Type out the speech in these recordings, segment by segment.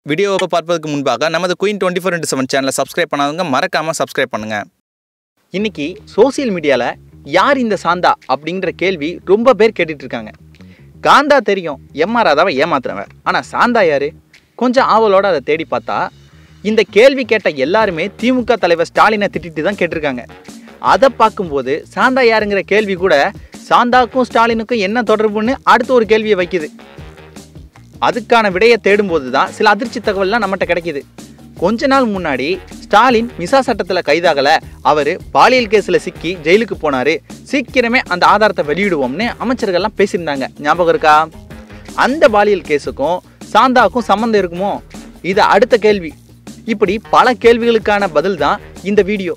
வீடியோவை பார்ப்பதற்கு முன்பாக நமது queen twenty four into seven சேனலை சப்ஸ்கிரைப் பண்ணாதவங்க மறக்காமல் சப்ஸ்கிரைப் பண்ணுங்கள் இன்னைக்கு சோசியல் மீடியாவில் யார் இந்த சாந்தா அப்படிங்கிற கேள்வி ரொம்ப பேர் கேட்டுட்டு இருக்காங்க காந்தா தெரியும் எம்ஆர் ராதாவை ஏமாத்துறவன் ஆனால் சாந்தா யாரு கொஞ்சம் ஆவலோட அதை தேடி பார்த்தா இந்த கேள்வி கேட்ட எல்லாருமே திமுக தலைவர் ஸ்டாலினை திட்டிட்டு தான் கேட்டிருக்காங்க அதை பார்க்கும்போது சாந்தா யாருங்கிற கேள்வி கூட சாந்தாக்கும் ஸ்டாலினுக்கும் என்ன தொடர்புன்னு அடுத்த ஒரு கேள்வியை வைக்குது அதுக்கான விடையை தேடும்போது தான் சில அதிர்ச்சி தகவல்லாம் நம்மகிட்ட கிடைக்குது கொஞ்ச நாள் முன்னாடி ஸ்டாலின் மிசா சட்டத்தில் கைதாகலை அவர் பாலியல் கேஸில் சிக்கி ஜெயிலுக்கு போனார் சீக்கிரமே அந்த ஆதாரத்தை வெளியிடுவோம்னு அமைச்சர்கள்லாம் பேசியிருந்தாங்க ஞாபகம் இருக்கா அந்த பாலியல் கேஸுக்கும் சாந்தாவுக்கும் சம்மந்தம் இருக்குமோ இது அடுத்த கேள்வி இப்படி பல கேள்விகளுக்கான பதில் தான் இந்த வீடியோ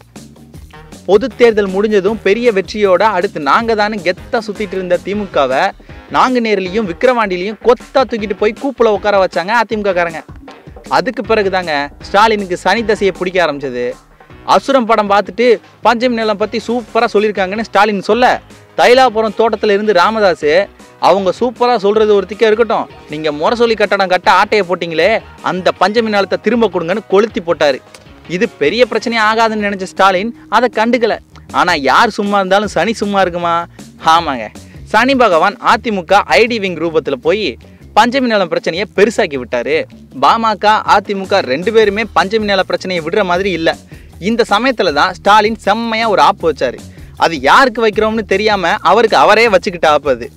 பொது தேர்தல் முடிஞ்சதும் பெரிய வெற்றியோட அடுத்து நாங்க தானே கெத்தா சுத்திட்டு இருந்த திமுகவை நாங்குநேரிலையும் விக்கிரவாண்டிலையும் கொத்தா தூக்கிட்டு போய் கூப்புல உட்கார வச்சாங்க அதிமுக காரங்க அதுக்கு பிறகு தாங்க ஸ்டாலினுக்கு சனி தசையை பிடிக்க ஆரம்பிச்சது அசுரம் படம் பார்த்துட்டு பஞ்சமி நிலம் பத்தி சூப்பரா சொல்லியிருக்காங்கன்னு ஸ்டாலின் சொல்ல தைலாபுரம் தோட்டத்துல இருந்து ராமதாஸ் அவங்க சூப்பரா சொல்றது ஒரு திக்கா இருக்கட்டும் நீங்க முரசொலி கட்டடம் கட்ட ஆட்டையை போட்டீங்களே அந்த பஞ்சமி நிலத்தை திரும்ப கொடுங்கன்னு கொளுத்தி போட்டாரு இது பெரிய பிரச்சனையே ஆகாதுன்னு நினைச்ச ஸ்டாலின் அதை கண்டுக்கல ஆனா யார் சும்மா இருந்தாலும் சனி சும்மா இருக்குமா ஆமாங்க சனி பகவான் அதிமுக ஐடி விங் ரூபத்தில் போய் பஞ்சமி நிலம் பிரச்சனையை பெருசாக்கி விட்டாரு பாமக அதிமுக ரெண்டு பேருமே பஞ்சமி நில பிரச்சனையை விடுற மாதிரி இல்லை இந்த சமயத்துல தான் ஸ்டாலின் செம்மையா ஒரு ஆப்பு வச்சாரு அது யாருக்கு வைக்கிறோம்னு தெரியாம அவருக்கு அவரே வச்சுக்கிட்ட ஆப்பு அது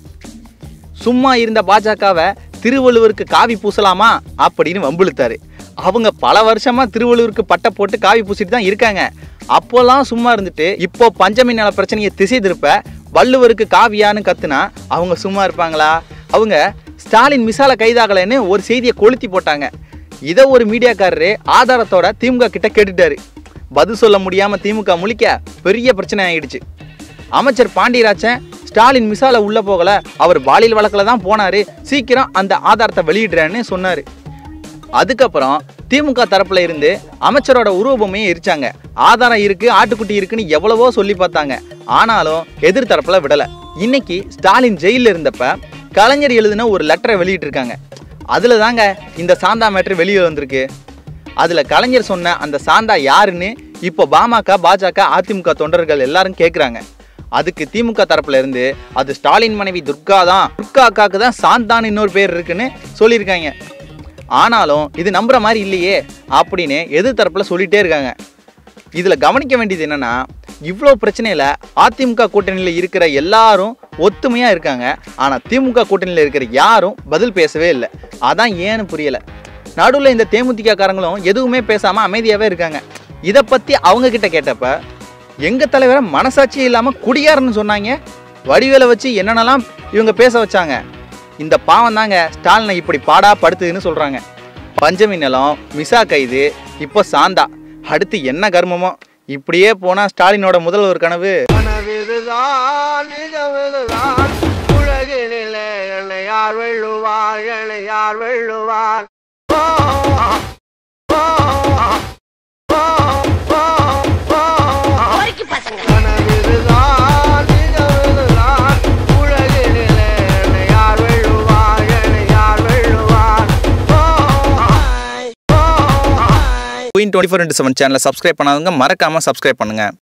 சும்மா இருந்த பாஜகவை திருவள்ளுவருக்கு காவி பூசலாமா அப்படின்னு வம்பிழுத்தாரு அவங்க பல வருஷமா திருவள்ளுவருக்கு பட்டை போட்டு காவி பூசிட்டு தான் இருக்காங்க அப்போல்லாம் சும்மா இருந்துட்டு இப்போ பஞ்சமி நல பிரச்சனையை திசை திருப்ப வள்ளுவருக்கு காவியான்னு கத்துனா அவங்க சும்மா இருப்பாங்களா அவங்க ஸ்டாலின் மிசால கைதாகலைன்னு ஒரு செய்தியை கொளுத்தி போட்டாங்க இதை ஒரு மீடியாக்காரரு ஆதாரத்தோட திமுக கிட்ட கேட்டுட்டாரு பதில் சொல்ல முடியாம திமுக முழிக்க பெரிய பிரச்சனை ஆயிடுச்சு அமைச்சர் பாண்டியராஜன் ஸ்டாலின் மிசால உள்ள போகல அவர் பாலியல் வழக்கில் தான் போனாரு சீக்கிரம் அந்த ஆதாரத்தை வெளியிடுறேன்னு சொன்னாரு அதுக்கப்புறம் திமுக தரப்புல இருந்து அமைச்சரோட உருவபொம்மையை எரிச்சாங்க ஆதாரம் இருக்கு ஆட்டுக்குட்டி இருக்குன்னு எவ்வளவோ சொல்லி பார்த்தாங்க ஆனாலும் எதிர் தரப்புல விடல இன்னைக்கு ஸ்டாலின் ஜெயில இருந்தப்ப கலைஞர் எழுதின ஒரு லெட்டரை வெளியிட்டிருக்காங்க அதுல தாங்க இந்த சாந்தா மேட்ரு வெளியே வந்திருக்கு அதுல கலைஞர் சொன்ன அந்த சாந்தா யாருன்னு இப்போ பாமக பாஜக அதிமுக தொண்டர்கள் எல்லாரும் கேட்குறாங்க அதுக்கு திமுக தரப்புல இருந்து அது ஸ்டாலின் மனைவி துர்கா தான் துர்கா அக்காக்கு தான் சாந்தான்னு இன்னொரு பேர் இருக்குன்னு சொல்லியிருக்காங்க ஆனாலும் இது நம்புற மாதிரி இல்லையே அப்படின்னு எதிர் தரப்புல சொல்லிட்டே இருக்காங்க இதுல கவனிக்க வேண்டியது என்னன்னா இவ்வளோ பிரச்சனையில அதிமுக கூட்டணியில் இருக்கிற எல்லாரும் ஒத்துமையா இருக்காங்க ஆனா திமுக கூட்டணியில் இருக்கிற யாரும் பதில் பேசவே இல்லை அதான் ஏன்னு புரியல நடுவில் இந்த தேமுதிக காரங்களும் எதுவுமே பேசாம அமைதியாவே இருக்காங்க இதை பத்தி அவங்க கிட்ட கேட்டப்ப எங்க தலைவரை மனசாட்சி இல்லாம குடியாரன்னு சொன்னாங்க வடிவேலை வச்சு என்னென்னலாம் இவங்க பேச வச்சாங்க இந்த பாவம் தாங்க ஸ்டாலினை இப்படி பாடா படுத்துதுன்னு சொல்றாங்க பஞ்சமி நிலம் மிசா கைது இப்போ சாந்தா அடுத்து என்ன கர்மமோ இப்படியே போனா ஸ்டாலினோட முதல்வர் கனவு கனவிதுதான் நிஜமிதுதான் உலகினிலே என்னை யார் வெல்லுவார் என்னை யார் வெல்லுவார் ஓ, ஓ, ஓ, ஓ, ஓ. கனவிதுதான் நிஜமிதுதான் உலகினிலே என்னை யார் வெல்லுவார் என்னை யார் வெல்லுவார் ஓ, ஓ, ஓ. Queen twenty four into seven சேனலை சப்ஸ்கிரைப் பண்ணாதவங்க மறக்காமல் சப்ஸ்கிரைப் பண்ணுங்கள்